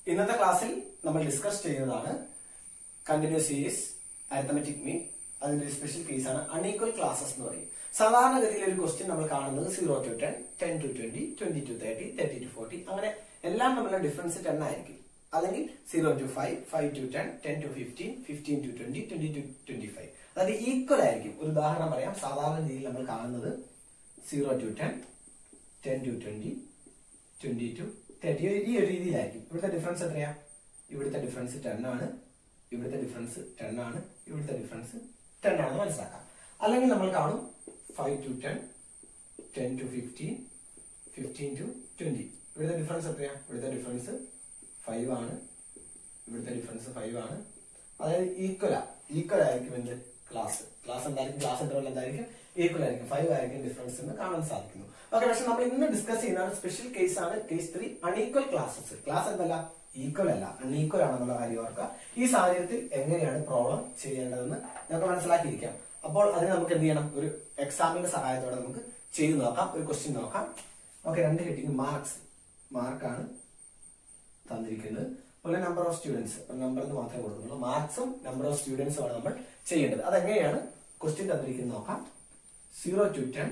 ഇന്നത്തെ ക്ലാസ്സിൽ നമ്മൾ ഡിസ്കസ് ചെയ്യുന്നതാണ് കണ്ടിന്യൂസ് സീരീസ് അരിത്തമെറ്റിക് മീൻ അതിന്റെ ഒരു സ്പെഷ്യൽ കേസാണ് അൺഈക്വൽ ക്ലാസ്സസ് എന്ന് പറയും സാധാരണഗതിയിൽ ഒരു ക്വസ്റ്റ്യൻ നമ്മൾ കാണുന്നത് zero to ten ten to twenty twenty to thirty thirty to forty അങ്ങനെ എല്ലാം തമ്മിലുള്ള ഡിഫറൻസ് ടെൻ ആയിരിക്കും അല്ലെങ്കിൽ zero to five five to ten ten to fifteen fifteen to twenty twenty to twenty five അതായത് equal ആയിരിക്കും ഒരു ഉദാഹരണം പറയാം സാധാരണ രീതിയിൽ നമ്മൾ കാണുന്നത് zero to ten ten to twenty twenty to thirty ഈ ഒരു രീതിയിലായിരിക്കും ഇവിടുത്തെ ഡിഫറൻസ് എത്രയാ ഇവിടുത്തെ ഡിഫറൻസ് ടെൻ ആണ് ഇവിടുത്തെ ഡിഫറൻസ് ടെൻ ആണ് ഇവിടുത്തെ ഡിഫറൻസ് ടെൻ ആണെന്ന് മനസ്സിലാക്കാം അല്ലെങ്കിൽ നമ്മൾ കാണും five to ten ten to fifteen fifteen to twenty ഇവിടുത്തെ ഡിഫറൻസ് എത്രയാ ഇവിടുത്തെ ഡിഫറൻസ് ഫൈവ് ആണ് ഇവിടുത്തെ ഡിഫറൻസ് ഫൈവ് ആണ് അതായത് ഈക്വലാ ഈക്വൽ ആയിരിക്കും എന്ത് ക്ലാസ് ക്ലാസ് എന്തായിരിക്കും ക്ലാസ് ഇന്റർവൽ എന്തായിരിക്കും ഈക്വൽ ആയിരിക്കും ഫൈവ് ആയിരിക്കും ഡിഫറൻസ് എന്ന് കാണാൻ സാധിക്കുന്നു ഓക്കെ പക്ഷെ നമ്മൾ ഇന്ന് ഡിസ്കസ് ചെയ്യുന്ന സ്പെഷ്യൽ കേസ് ആണ് case three unequal classes class എന്തല്ല ഈക്വൽ അല്ല അൺഈക്വൽ ആണെന്നുള്ള കാര്യം ഓർക്കുക ഈ സാഹചര്യത്തിൽ എങ്ങനെയാണ് പ്രോബ്ലം ചെയ്യേണ്ടതെന്ന് നമുക്ക് മനസ്സിലാക്കിയിരിക്കാം അപ്പോൾ അതിന് നമുക്ക് എന്ത് ചെയ്യണം ഒരു എക്സാമിന്റെ സഹായത്തോടെ നമുക്ക് ചെയ്തു നോക്കാം ഒരു ക്വസ്റ്റ്യൻ നോക്കാം ഓക്കെ രണ്ട് ഹെഡിങ് മാർക്സ് മാർക്കാണ് തന്നിരിക്കുന്നത് അതുപോലെ നമ്പർ ഓഫ് സ്റ്റുഡൻസ് നമ്പർ എന്ന് മാത്രമേ കൊടുക്കുന്നുള്ളൂ മാർക്സും നമ്പർ ഓഫ് സ്റ്റുഡൻസും ആണ് നമ്മൾ ചെയ്യേണ്ടത് അതെങ്ങനെയാണ് ക്വസ്റ്റ്യൻ തന്നിരിക്കുന്നത് നോക്കാം zero to ten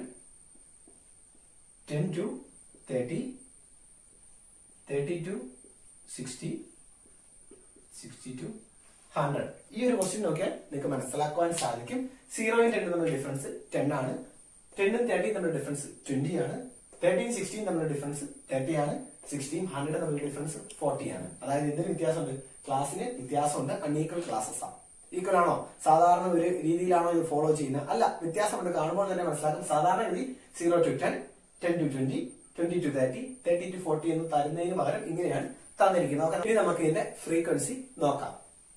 ten to thirty thirty to sixty sixty to hundred ഈ ഒരു ക്വസ്റ്റ്യൻ നോക്കിയാൽ നിങ്ങൾക്ക് മനസ്സിലാക്കുവാൻ സാധിക്കും സീറോയും ടെന്നും തമ്മിൽ ഡിഫറൻസ് ടെൻ ആണ് ടെന്നും തേർട്ടിയും തമ്മിൽ ഡിഫറൻസ് ട്വന്റി ആണ് തേർട്ടീൻ സിക്സ്റ്റീൻ തമ്മിൽ ഡിഫറൻസ് തേർട്ടി ആണ് സിക്സ്റ്റീൻ ഹൺഡ്രഡ് തമ്മിൽ ഡിഫറൻസ് ഫോർട്ടി ആണ് അതായത് എന്തൊരു വ്യത്യാസമുണ്ട് ക്ലാസ്സിന് വ്യത്യാസമുണ്ട് അൺഈക്വൽ ക്ലാസ്സസ് ആണ് ഈക്വൽ ആണോ സാധാരണ ഒരു രീതിയിലാണോ ഇത് ഫോളോ ചെയ്യുന്നത് അല്ല വ്യത്യാസമുണ്ട് കാണുമ്പോൾ തന്നെ മനസ്സിലാക്കും സാധാരണ ഗതി zero to ten ten to twenty twenty to thirty thirty to forty എന്ന് തരുന്നതിന് പകരം ഇങ്ങനെയാണ് തന്നിരിക്കുന്നത് നോക്കാം ഇനി നമുക്ക് ഇതിന്റെ ഫ്രീക്വൻസി നോക്കാം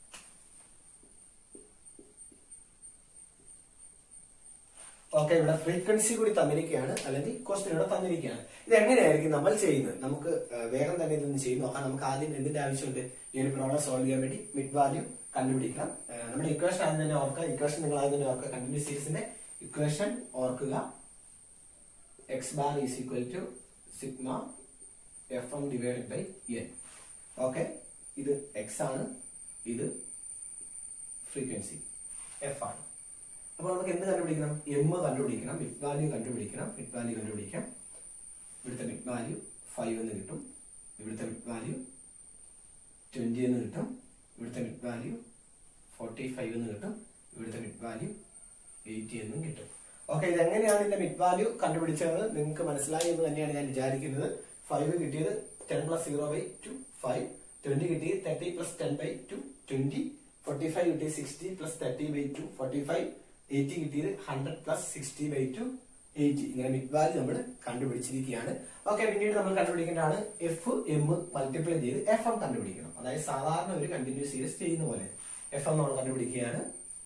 ഓക്കെ ഇവിടെ ഫ്രീക്വൻസി കൂടി തന്നിരിക്കുകയാണ് അല്ലെങ്കിൽ ക്വസ്റ്റ്യൻ ഇവിടെ തന്നിരിക്കുകയാണ് ഇത് എങ്ങനെയായിരിക്കും നമ്മൾ ചെയ്യുന്നത് നമുക്ക് ഏഹ്, വേഗം തന്നെ ഇതൊന്ന് ചെയ്ത് നോക്കാം നമുക്ക് ആദ്യം എന്തിന്റെ ആവശ്യമുണ്ട് ഈ ഒരു പ്രോബ്ലം സോൾവ് ചെയ്യാൻ വേണ്ടി മിഡ് വാല്യൂ കണ്ടുപിടിക്കണം ഏഹ്, നമ്മുടെ ഇക്വേഷൻ ആദ്യം തന്നെ ഓർക്കുക ഇക്വേഷൻ നിങ്ങൾ ആദ്യം തന്നെ ഓർക്കുക കണ്ടിന്യൂസ് സീരീസിന്റെ ഇക്വേഷൻ ഓർക്കുക x bar is equal to sigma F m divide by n okay ഇത് എക്സ് ആണ് ഇത് ഫ്രീക്വൻസി എഫ് ആണ് അപ്പോൾ നമുക്ക് എന്ത് കണ്ടുപിടിക്കണം എം കണ്ടുപിടിക്കണം മിഡ് വാല്യൂ കണ്ടുപിടിക്കണം മിഡ് വാല്യൂ കണ്ടുപിടിക്കാം ഇവിടുത്തെ മിഡ് വാല്യൂ ഫൈവ് എന്ന് കിട്ടും ഇവിടുത്തെ മിഡ് വാല്യൂ ട്വന്റി എന്ന് കിട്ടും ഇവിടുത്തെ മിഡ് വാല്യൂ ഫോർട്ടി ഫൈവ് എന്ന് കിട്ടും ഇവിടുത്തെ മിഡ് വാല്യൂ എയ്റ്റി എന്നും കിട്ടും ഓക്കെ ഇത് എങ്ങനെയാണ് ഇതിന്റെ മിഡ് വാല്യൂ കണ്ടുപിടിച്ചത് നിങ്ങൾക്ക് മനസ്സിലായി എന്ന് തന്നെയാണ് ഞാൻ വിചാരിക്കുന്നത് ഫൈവ് കിട്ടിയത് ten plus zero by two five twenty കിട്ടിയത് thirty plus ten by two twenty forty five കിട്ടിയത് sixty plus thirty by two forty five eighty കിട്ടിയത് hundred plus sixty by two eighty ഇങ്ങനെ മിഡ് വാല്യൂ നമ്മൾ കണ്ടുപിടിച്ചിരിക്കുകയാണ് okay പിന്നീട് നമ്മൾ കണ്ടുപിടിക്കേണ്ടതാണ് f m multiply ചെയ്ത് എഫ് എം കണ്ടുപിടിക്കണം അതായത് സാധാരണ ഒരു കണ്ടിന്യൂസ് സീരീസ് ചെയ്യുന്ന പോലെ എഫ് എം നമ്മൾ കണ്ടുപിടിക്കുകയാണ്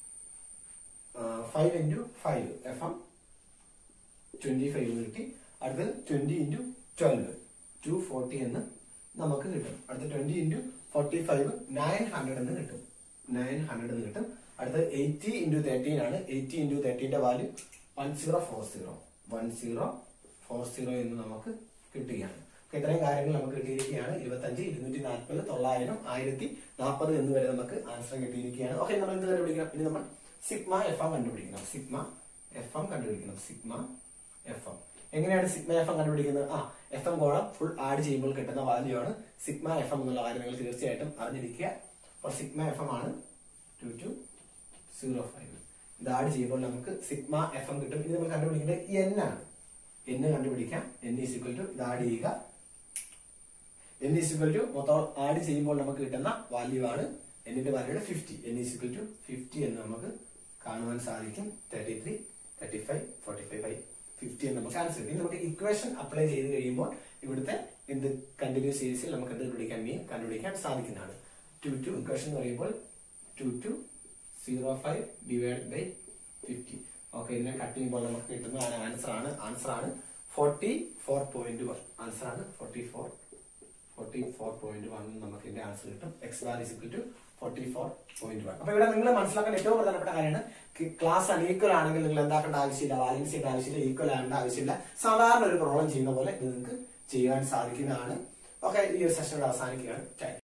five into five F M twenty five എന്ന് കിട്ടി അടുത്തത് twenty into twelve two forty എന്ന് നമുക്ക് കിട്ടും അടുത്ത twenty into forty five nine hundred എന്ന് കിട്ടും നയൻ ഹൺഡ്രഡ് എന്ന് കിട്ടും അടുത്തത് എയ്റ്റി ഇൻറ്റു തേർട്ടീൻ ആണ് എയ്റ്റി ഇൻറ്റു തേർട്ടീന്റെ value one zero four zero one zero four zero എന്ന് നമുക്ക് കിട്ടുകയാണ് Okay, ഇത്രയും കാര്യങ്ങൾ നമുക്ക് കിട്ടിയിരിക്കുകയാണ് ഇരുപത്തഞ്ച് ഇരുന്നൂറ്റി നാൽപ്പത് തൊള്ളായിരം ആയിരത്തി നാൽപ്പത് എന്ന് വരെ നമുക്ക് ആൻസർ കിട്ടിയിരിക്കുകയാണ് ഓക്കെ നമ്മൾ എന്ത് കണ്ടുപിടിക്കണം ഇനി നമ്മൾ സിഗ്മ എഫ് എം കണ്ടുപിടിക്കണം സിഗ്മ എഫ് എം കണ്ടുപിടിക്കണം സിഗ്മ എഫ് എം എങ്ങനെയാണ് സിഗ്മ എഫ് എം കണ്ടുപിടിക്കുന്നത് ആ F M column full add ചെയ്യുമ്പോൾ കിട്ടുന്ന വാല്യൂ ആണ് സിഗ്മ എഫ് എം എന്നുള്ള കാര്യം നിങ്ങൾ തീർച്ചയായിട്ടും അറിഞ്ഞിരിക്കുക അപ്പോൾ സിഗ്മ എഫ് എം ആണ് ടു ടു സീറോ ഫൈവ് ഇത് ആഡ് ചെയ്യുമ്പോൾ നമുക്ക് സിഗ്മ എഫ് എം കിട്ടും ഇത് നമ്മൾ കണ്ടുപിടിക്കേണ്ടത് എൻ ആണ് എൻ കണ്ടുപിടിക്കാം എൻ ഈസ് ഇക്വൽ ടു ഇത് ആഡ് ചെയ്യുക എൻ ഈസ് ഇക്വൽ ടു മൊത്തം ആഡ് ചെയ്യുമ്പോൾ നമുക്ക് കിട്ടുന്ന വാല്യൂ ആണ് എന്നിന്റെ value fifty N is equal to fifty എന്ന് നമുക്ക് കാണുവാൻ സാധിക്കും thirty three thirty five forty five five fifty എന്ന് നമുക്ക് ആൻസർ കിട്ടും നമുക്ക് ഇക്വേഷൻ അപ്ലൈ ചെയ്ത് കഴിയുമ്പോൾ ഇവിടുത്തെ എന്ത് കണ്ടിന്യൂസ് സീരീസിൽ നമുക്ക് എന്ത് കണ്ടുപിടിക്കാൻ മീൻ കണ്ടുപിടിക്കാൻ സാധിക്കുന്നതാണ് ടു ടു ഇക്വേഷൻ എന്ന് പറയുമ്പോൾ two two zero five divide by fifty okay ഇതിനെ കട്ട് ചെയ്യുമ്പോൾ നമുക്ക് കിട്ടുന്ന ആൻസർ ആണ് ആൻസർ ആണ് forty four point one answer ആണ് forty four forty four point one നമുക്ക് ഇതിന്റെ ആൻസർ കിട്ടും X bar is equal to forty four point one അപ്പൊ ഇവിടെ നിങ്ങൾ മനസ്സിലാക്കേണ്ട ഏറ്റവും പ്രധാനപ്പെട്ട കാര്യമാണ് ക്ലാസ് അൺഈക്വൽ ആണെങ്കിൽ നിങ്ങൾ എന്താക്കേണ്ട ആവശ്യമില്ല ബാലൻസ് ചെയ്യേണ്ട ആവശ്യമില്ല ഈക്വൽ ആകേണ്ട ആവശ്യമില്ല സാധാരണ ഒരു പ്രോബ്ലം ചെയ്യുന്ന പോലെ ഇത് നിങ്ങൾക്ക് ചെയ്യാൻ സാധിക്കുന്നതാണ് ഓക്കെ ഈ ഒരു സെഷൻ അവസാനിക്കുകയാണ് താങ്ക്